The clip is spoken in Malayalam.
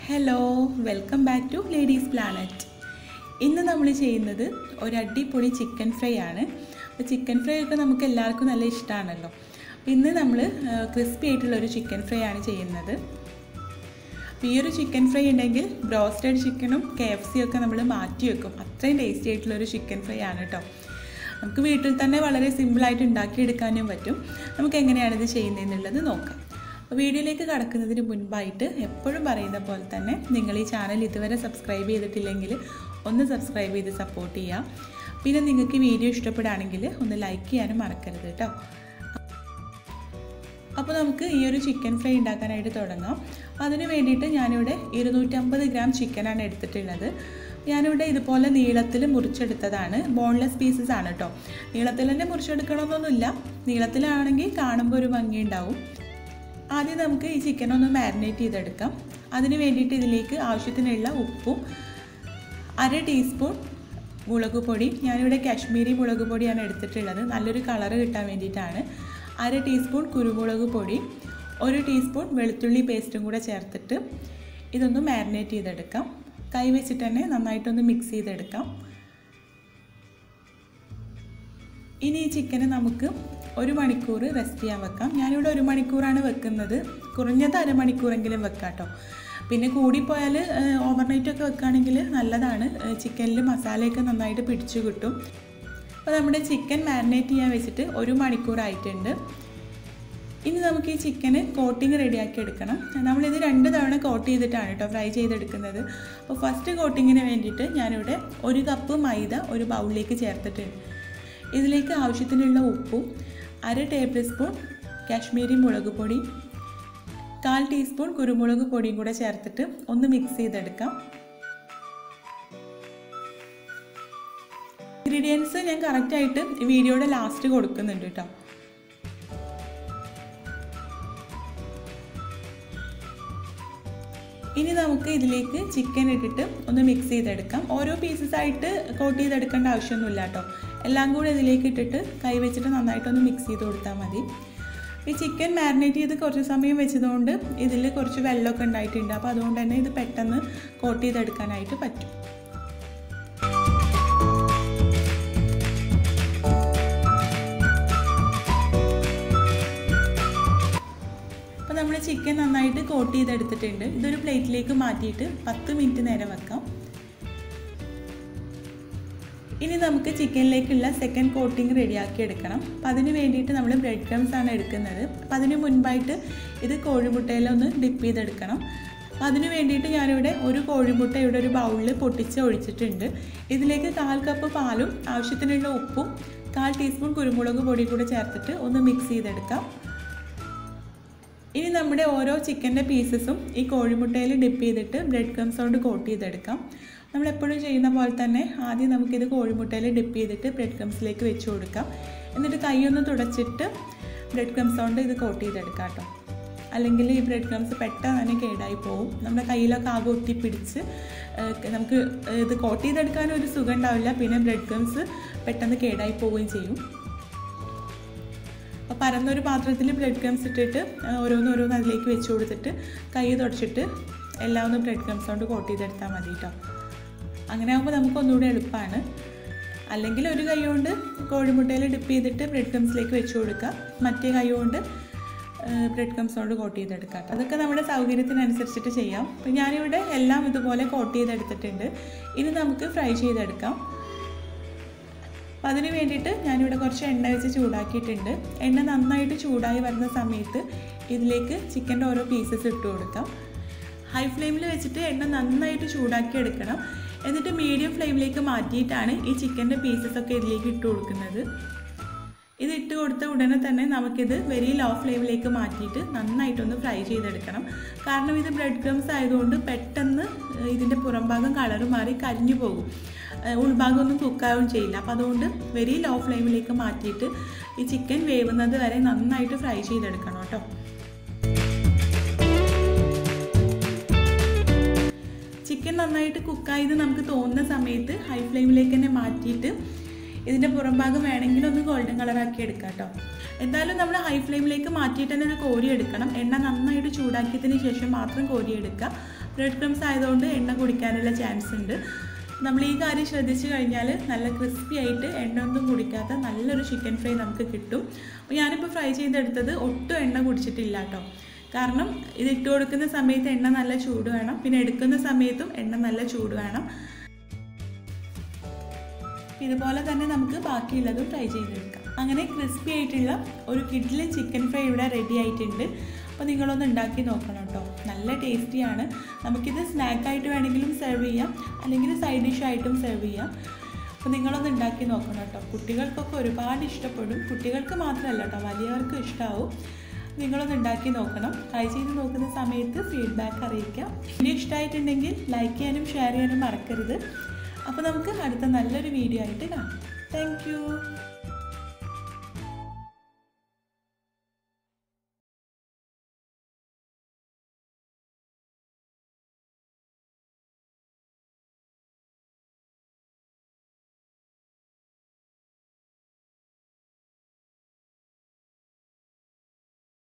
hello welcome back to ladies planet ഇന്ന് നമ്മൾ ചെയ്യുന്നത് ഒരു അടിപൊളി ചിക്കൻ ഫ്രൈ ആണ് അപ്പോൾ ചിക്കൻ ഫ്രൈ ഒക്കെ നമുക്ക് എല്ലാവർക്കും നല്ല ഇഷ്ടമാണല്ലോ അപ്പോൾ ഇന്ന് നമ്മൾ ക്രിസ്പി ആയിട്ടുള്ള ഒരു ചിക്കൻ ഫ്രൈ ആണ് ചെയ്യുന്നത് അപ്പോൾ ഈ ഒരു ചിക്കൻ ഫ്രൈ ഉണ്ടെങ്കിൽ ബ്രോസ്റ്റഡ് ചിക്കനും കെ എഫ് സി ഒക്കെ നമ്മൾ മാറ്റി വെക്കും അത്രയും ടേസ്റ്റി ആയിട്ടുള്ള ഒരു ചിക്കൻ ഫ്രൈ ആണ് കേട്ടോ നമുക്ക് വീട്ടിൽ തന്നെ വളരെ സിമ്പിളായിട്ട് ഉണ്ടാക്കിയെടുക്കാനും പറ്റും നമുക്ക് എങ്ങനെയാണ് ഇത് ചെയ്യുന്നതെന്നുള്ളത് നോക്കാം അപ്പോൾ വീഡിയോയിലേക്ക് കടക്കുന്നതിന് മുൻപായിട്ട് എപ്പോഴും പറയുന്ന പോലെ തന്നെ നിങ്ങൾ ഈ ചാനൽ ഇതുവരെ സബ്സ്ക്രൈബ് ചെയ്തിട്ടില്ലെങ്കിൽ ഒന്ന് സബ്സ്ക്രൈബ് ചെയ്ത് സപ്പോർട്ട് ചെയ്യുക പിന്നെ നിങ്ങൾക്ക് വീഡിയോ ഇഷ്ടപ്പെടുകയാണെങ്കിൽ ഒന്ന് ലൈക്ക് ചെയ്യാനും മറക്കരുത് കേട്ടോ അപ്പോൾ നമുക്ക് ഈ ഒരു ചിക്കൻ ഫ്രൈ ഉണ്ടാക്കാനായിട്ട് തുടങ്ങാം അതിന് വേണ്ടിയിട്ട് ഞാനിവിടെ ഇരുന്നൂറ്റമ്പത് ഗ്രാം ചിക്കനാണ് എടുത്തിട്ടുള്ളത് ഞാനിവിടെ ഇതുപോലെ നീളത്തിൽ മുറിച്ചെടുത്തതാണ് ബോൺലെസ് പീസസ് ആണ് കേട്ടോ നീളത്തിൽ തന്നെ മുറിച്ചെടുക്കണമെന്നൊന്നുമില്ല നീളത്തിലാണെങ്കിൽ കാണുമ്പോൾ ഒരു ഭംഗി ഉണ്ടാവും ആദ്യം നമുക്ക് ഈ ചിക്കൻ ഒന്ന് മാരിനേറ്റ് ചെയ്തെടുക്കാം അതിന് വേണ്ടിയിട്ട് ഇതിലേക്ക് ആവശ്യത്തിനുള്ള ഉപ്പും അര ടീസ്പൂൺ മുളക് പൊടി ഞാനിവിടെ കാശ്മീരി മുളക് പൊടിയാണ് എടുത്തിട്ടുള്ളത് നല്ലൊരു കളറ് കിട്ടാൻ വേണ്ടിയിട്ടാണ് അര ടീസ്പൂൺ കുരുമുളക് പൊടി ഒരു ടീസ്പൂൺ വെളുത്തുള്ളി പേസ്റ്റും കൂടെ ചേർത്തിട്ട് ഇതൊന്ന് മാരിനേറ്റ് ചെയ്തെടുക്കാം കൈ വെച്ചിട്ട് തന്നെ നന്നായിട്ടൊന്ന് മിക്സ് ചെയ്തെടുക്കാം ഇനി ഈ ചിക്കന് നമുക്ക് ഒരു മണിക്കൂർ റെസ്റ്റ് ചെയ്യാൻ വെക്കാം ഞാനിവിടെ ഒരു മണിക്കൂറാണ് വെക്കുന്നത് കുറഞ്ഞത് അരമണിക്കൂറെങ്കിലും വെക്കാം കേട്ടോ പിന്നെ കൂടിപ്പോയാൽ ഓവർനൈറ്റ് ഒക്കെ വെക്കുകയാണെങ്കിൽ നല്ലതാണ് ചിക്കനിൽ മസാലയൊക്കെ നന്നായിട്ട് പിടിച്ചു കിട്ടും അപ്പോൾ നമ്മുടെ ചിക്കൻ മാരിനേറ്റ് ചെയ്യാൻ വെച്ചിട്ട് ഒരു മണിക്കൂറായിട്ടുണ്ട് ഇനി നമുക്ക് ഈ ചിക്കന് കോട്ടിങ് റെഡിയാക്കി എടുക്കണം നമ്മളിത് രണ്ട് തവണ കോട്ട് ചെയ്തിട്ടാണ് കേട്ടോ ഫ്രൈ ചെയ്തെടുക്കുന്നത് അപ്പോൾ ഫസ്റ്റ് കോട്ടിങ്ങിന് വേണ്ടിയിട്ട് ഞാനിവിടെ ഒരു കപ്പ് മൈദ ഒരു ബൗളിലേക്ക് ചേർത്തിട്ടുണ്ട് ഇതിലേക്ക് ആവശ്യത്തിനുള്ള ഉപ്പും അര ടേബിൾ സ്പൂൺ കാശ്മീരി മുളക് പൊടി കാൽ ടീസ്പൂൺ കുരുമുളക് പൊടിയും കൂടെ ചേർത്തിട്ട് ഒന്ന് മിക്സ് ചെയ്തെടുക്കാം ഇൻഗ്രീഡിയൻസ് ഞാൻ കറക്റ്റായിട്ട് വീഡിയോയുടെ ലാസ്റ്റ് കൊടുക്കുന്നുണ്ട് കേട്ടോ ഇനി നമുക്ക് ഇതിലേക്ക് ചിക്കൻ ഇട്ടിട്ട് ഒന്ന് മിക്സ് ചെയ്തെടുക്കാം ഓരോ പീസസ് ആയിട്ട് കോട്ട് ചെയ്തെടുക്കേണ്ട ആവശ്യമൊന്നുമില്ല കേട്ടോ എല്ലാം കൂടി ഇതിലേക്ക് ഇട്ടിട്ട് കൈ വെച്ചിട്ട് നന്നായിട്ടൊന്ന് മിക്സ് ചെയ്ത് കൊടുത്താൽ മതി ഈ ചിക്കൻ മാരിനേറ്റ് ചെയ്ത് കുറച്ച് സമയം വെച്ചതുകൊണ്ട് ഇതിൽ കുറച്ച് വെള്ളമൊക്കെ ഉണ്ടായിട്ടുണ്ട് അപ്പോൾ അതുകൊണ്ട് തന്നെ ഇത് പെട്ടെന്ന് കോട്ട് ചെയ്തെടുക്കാനായിട്ട് പറ്റും അപ്പോൾ നമ്മൾ ചിക്കൻ നന്നായിട്ട് കോട്ട് ചെയ്തെടുത്തിട്ടുണ്ട് ഇതൊരു പ്ലേറ്റിലേക്ക് മാറ്റിയിട്ട് പത്ത് മിനിറ്റ് നേരം വെക്കാം ഇനി നമുക്ക് ചിക്കനിലേക്കുള്ള സെക്കൻഡ് കോട്ടിങ് റെഡിയാക്കി എടുക്കണം അപ്പം അതിന് വേണ്ടിയിട്ട് നമ്മൾ ബ്രെഡ് ക്രംസ് ആണ് എടുക്കുന്നത് അപ്പം അതിന് മുൻപായിട്ട് ഇത് കോഴിമുട്ടയിലൊന്ന് ഡിപ്പ് ചെയ്തെടുക്കണം അപ്പം അതിന് വേണ്ടിയിട്ട് ഞാനിവിടെ ഒരു കോഴിമുട്ട ഇവിടെ ഒരു ബൗളിൽ പൊട്ടിച്ച് ഒഴിച്ചിട്ടുണ്ട് ഇതിലേക്ക് കാൽ കപ്പ് പാലും ആവശ്യത്തിനുള്ള ഉപ്പും കാൽ ടീസ്പൂൺ കുരുമുളക് പൊടി കൂടെ ചേർത്തിട്ട് ഒന്ന് മിക്സ് ചെയ്തെടുക്കാം ഇനി നമ്മുടെ ഓരോ ചിക്കൻ്റെ പീസസും ഈ കോഴിമുട്ടയിൽ ഡിപ്പ് ചെയ്തിട്ട് ബ്രെഡ് ക്രംസ് കൊണ്ട് കോട്ട് ചെയ്തെടുക്കാം നമ്മൾ എപ്പോഴും ചെയ്യുന്ന പോലെ തന്നെ ആദ്യം നമുക്കിത് കോഴിമുട്ടയിൽ ഡിപ്പ് ചെയ്തിട്ട് ബ്രെഡ് ക്രംസിലേക്ക് വെച്ച് കൊടുക്കാം എന്നിട്ട് കൈയൊന്ന് തുടച്ചിട്ട് ബ്രെഡ് ക്രംസ് കൊണ്ട് ഇത് കോട്ട് ചെയ്തെടുക്കാം കേട്ടോ അല്ലെങ്കിൽ ഈ ബ്രെഡ് ക്രംസ് പെട്ടെന്ന് തന്നെ കേടായി പോകും നമ്മുടെ കയ്യിലൊക്കെ ആകെ ഒട്ടിപ്പിടിച്ച് നമുക്ക് ഇത് കോട്ട് ചെയ്തെടുക്കാനും ഒരു സുഖം ഉണ്ടാവില്ല പിന്നെ ബ്രെഡ് ക്രംസ് പെട്ടെന്ന് കേടായി പോവുകയും ചെയ്യും അപ്പോൾ പരന്നൊരു പാത്രത്തിൽ ബ്രെഡ് ക്രംസ് ഇട്ടിട്ട് ഓരോന്നോരോന്ന് അതിലേക്ക് വെച്ച് കൊടുത്തിട്ട് കൈ തുടച്ചിട്ട് എല്ലാം ഒന്ന് ബ്രെഡ് ക്രംസ് കൊണ്ട് കോട്ട് ചെയ്തെടുത്താൽ മതി കേട്ടോ അങ്ങനെ ആകുമ്പോൾ നമുക്ക് ഒന്നുകൂടി എളുപ്പമാണ് അല്ലെങ്കിൽ ഒരു കൈ കൊണ്ട് കോഴിമുട്ടയിൽ ഡിപ്പ് ചെയ്തിട്ട് ബ്രെഡ് ക്രംസിലേക്ക് വെച്ച് കൊടുക്കുക മറ്റേ കൈ കൊണ്ട് ബ്രെഡ് ക്രംസ് കൊണ്ട് കോട്ട് ചെയ്തെടുക്കാം അതൊക്കെ നമ്മുടെ സൗകര്യത്തിനനുസരിച്ചിട്ട് ചെയ്യാം അപ്പം ഞാനിവിടെ എല്ലാം ഇതുപോലെ കോട്ട് ചെയ്തെടുത്തിട്ടുണ്ട് ഇനി നമുക്ക് ഫ്രൈ ചെയ്തെടുക്കാം അപ്പം അതിന് വേണ്ടിയിട്ട് ഞാനിവിടെ കുറച്ച് എണ്ണ വെച്ച് ചൂടാക്കിയിട്ടുണ്ട് എണ്ണ നന്നായിട്ട് ചൂടായി വരുന്ന സമയത്ത് ഇതിലേക്ക് ചിക്കൻ്റെ ഓരോ പീസസ് ഇട്ട് കൊടുക്കാം ഹൈ ഫ്ലെയിമിൽ വെച്ചിട്ട് എണ്ണ നന്നായിട്ട് ചൂടാക്കി എടുക്കണം എന്നിട്ട് മീഡിയം ഫ്ലെയിമിലേക്ക് മാറ്റിയിട്ടാണ് ഈ ചിക്കൻ്റെ പീസസ് ഒക്കെ ഇതിലേക്ക് ഇട്ട് കൊടുക്കുന്നത് ഇത് ഇട്ട് കൊടുത്ത ഉടനെ തന്നെ നമുക്കിത് വെരി ലോ ഫ്ലെയിമിലേക്ക് മാറ്റിയിട്ട് നന്നായിട്ടൊന്ന് ഫ്രൈ ചെയ്തെടുക്കണം കാരണം ഇത് ബ്രെഡ് ക്രംസ് ആയതുകൊണ്ട് പെട്ടെന്ന് ഇതിൻ്റെ പുറംഭാഗം കളറ് മാറി കരിഞ്ഞു പോകും ഉൾഭാഗമൊന്നും കുക്കാവും ചെയ്യില്ല അപ്പോൾ അതുകൊണ്ട് വെരി ലോ ഫ്ലെയിമിലേക്ക് മാറ്റിയിട്ട് ഈ ചിക്കൻ വേവുന്നത് വരെ നന്നായിട്ട് ഫ്രൈ ചെയ്തെടുക്കണം കേട്ടോ ചിക്കൻ നന്നായിട്ട് കുക്കായത് നമുക്ക് തോന്നുന്ന സമയത്ത് ഹൈ ഫ്ലെയിമിലേക്ക് തന്നെ മാറ്റിയിട്ട് ഇതിൻ്റെ പുറംഭാഗം വേണമെങ്കിൽ ഒന്ന് ഗോൾഡൻ കളറാക്കി എടുക്കാം കേട്ടോ എന്തായാലും നമ്മൾ ഹൈ ഫ്ലെയിമിലേക്ക് മാറ്റിയിട്ട് തന്നെ ഇത് കോരിയെടുക്കണം എണ്ണ നന്നായിട്ട് ചൂടാക്കിയതിന് ശേഷം മാത്രം കോരിയെടുക്കുക ബ്രെഡ് ക്രംസ് ആയതുകൊണ്ട് എണ്ണ കുടിക്കാനുള്ള ചാൻസ് ഉണ്ട് നമ്മൾ ഈ കാര്യം ശ്രദ്ധിച്ചു കഴിഞ്ഞാൽ നല്ല ക്രിസ്പി ആയിട്ട് എണ്ണ ഒന്നും കുടിക്കാത്ത നല്ലൊരു ചിക്കൻ ഫ്രൈ നമുക്ക് കിട്ടും അപ്പോൾ ഞാനിപ്പോൾ ഫ്രൈ ചെയ്തെടുത്തത് ഒട്ടും എണ്ണ കുടിച്ചിട്ടില്ല കേട്ടോ കാരണം ഇത് ഇട്ട് കൊടുക്കുന്ന സമയത്ത് എണ്ണ നല്ല ചൂട് വേണം പിന്നെ എടുക്കുന്ന സമയത്തും എണ്ണ നല്ല ചൂട് വേണം ഇതുപോലെ തന്നെ നമുക്ക് ബാക്കിയുള്ളതും ഫ്രൈ ചെയ്തെടുക്കാം അങ്ങനെ ക്രിസ്പി ആയിട്ടുള്ള ഒരു കിഡിലെ ചിക്കൻ ഫ്രൈ ഇവിടെ റെഡി ആയിട്ടുണ്ട് അപ്പോൾ നിങ്ങളൊന്ന് ഉണ്ടാക്കി നോക്കണം കേട്ടോ നല്ല ടേസ്റ്റിയാണ് നമുക്കിത് സ്നാക്കായിട്ട് വേണമെങ്കിലും സെർവ് ചെയ്യാം അല്ലെങ്കിൽ സൈഡ് ഡിഷായിട്ടും സെർവ് ചെയ്യാം അപ്പോൾ നിങ്ങളൊന്ന് ഉണ്ടാക്കി നോക്കണം കേട്ടോ കുട്ടികൾക്കൊക്കെ ഒരുപാട് ഇഷ്ടപ്പെടും കുട്ടികൾക്ക് മാത്രമല്ല കേട്ടോ വലിയവർക്കും ഇഷ്ടമാവും നിങ്ങളൊന്ന് ഉണ്ടാക്കി നോക്കണം ട്രൈ ചെയ്ത് നോക്കുന്ന സമയത്ത് ഫീഡ്ബാക്ക് അറിയിക്കാം വീഡിയോ ഇഷ്ടമായിട്ടുണ്ടെങ്കിൽ ലൈക്ക് ചെയ്യാനും ഷെയർ ചെയ്യാനും മറക്കരുത് അപ്പോൾ നമുക്ക് അടുത്ത നല്ലൊരു വീഡിയോ ആയിട്ട് കാണാം താങ്ക്